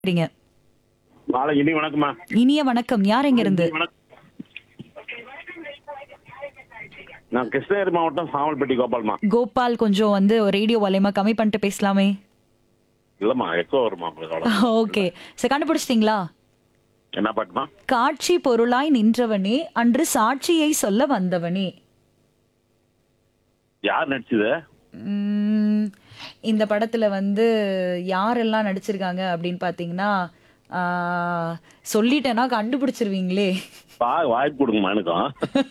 இருக்கீங்க மாலை இனி வணக்கம்மா இனிய வணக்கம் யார் எங்க இருந்து வணக்கம் நான் கிருஷ்ணகிரி மாவட்டம் சாமல்பட்டி கோபால்மா கோபால் கொஞ்சம் வந்து ரேடியோ வால்யூமா கம்மி பண்ணிட்டு பேசலாமே இல்லம்மா எக்கோ வருமா உங்களுக்கு அவ்வளவு. ஓகே சரி கண்டுபிடிச்சிட்டீங்களா என்ன பாட்டுமா காட்சி பொருளாய் நின்றவனே அன்று சாட்சியை சொல்ல வந்தவனே யார் நடிச்சது உம், இந்த படத்துல வந்து யாரெல்லாம் நடிச்சிருக்காங்க அப்படின்னு பாத்தீங்கன்னா ஆஹ், சொல்லிட்டேன்னா கண்டுபிடிச்சிருவீங்களே பா வாய்ப்பு கொடுங்கம்மா எனக்கும்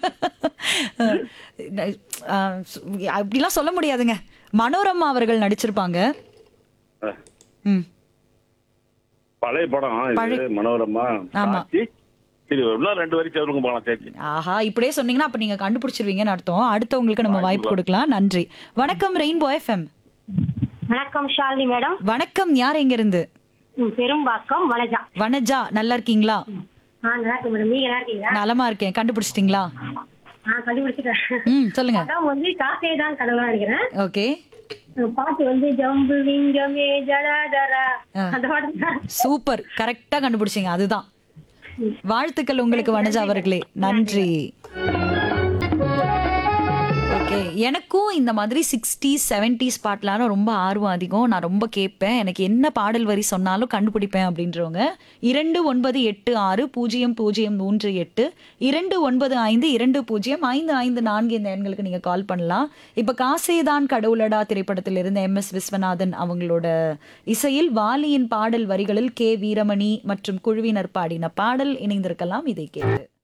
ஆஹ், அப்படிலாம் சொல்ல முடியாதுங்க மனோரமா அவர்கள் நடிச்சிருப்பாங்க ம் பழைய படம் இது மனோரமா ஆமா. காட்சி. சரி இன்னும் ரெண்டு வரைக்கும் சொல்லுங்க போலாம் சேர்த்து ஆஹா இப்படியே சொன்னீங்கன்னா அப்ப நீங்க கண்டுபிடிச்சிருவீங்கன்னு அர்த்தம் அடுத்தவங்களுக்கு நம்ம வாய்ப்பு கொடுக்கலாம் நன்றி வணக்கம் ரெயின்போ எஃப்எம் வணக்கம் ஷாலினி மேடம் வணக்கம் யார் எங்க இருந்து ம், பெரும்பாக்கம் வனஜா வனஜா நல்லா இருக்கீங்களா ஆ நல்லா இருக்கு மேடம் நீங்க நல்லா இருக்கீங்களா நலமா இருக்கேன் கண்டுபிடிச்சிட்டீங்களா ஆ கண்டுபிடிச்சிட்டேன் ம் சொல்லுங்க படம் வந்து காசே தான் கடவுளா நினைக்கிறேன் ஓகே பாட்டு வந்து ஜம்பு விங்கமே ஜடாதரா ஆ. அந்த பாட்டு தான் சூப்பர் கரெக்டா கண்டுபிடிச்சீங்க அதுதான் வாழ்த்துக்கள் உங்களுக்கு வனஜா அவர்களே நன்றி ஓகே எனக்கும் இந்த மாதிரி சிக்ஸ்டீஸ் செவன்டீஸ் பாட்டலாம் ரொம்ப ஆர்வம் அதிகம் நான் ரொம்ப கேட்பேன் எனக்கு என்ன பாடல் வரி சொன்னாலும் கண்டுபிடிப்பேன் அப்படின்றவங்க இரண்டு ஒன்பது எட்டு ஆறு பூஜ்ஜியம் பூஜ்ஜியம் மூன்று எட்டு இரண்டு ஒன்பது ஐந்து இரண்டு பூஜ்ஜியம் ஐந்து ஐந்து நான்கு இந்த எண்களுக்கு நீங்கள் கால் பண்ணலாம் இப்போ காசேதான் கடவுளடா திரைப்படத்தில் இருந்த எம் எஸ் விஸ்வநாதன் அவங்களோட இசையில் வாலியின் பாடல் வரிகளில் கே வீரமணி மற்றும் குழுவினர் பாடின பாடல் இணைந்திருக்கலாம் இதை கேட்டு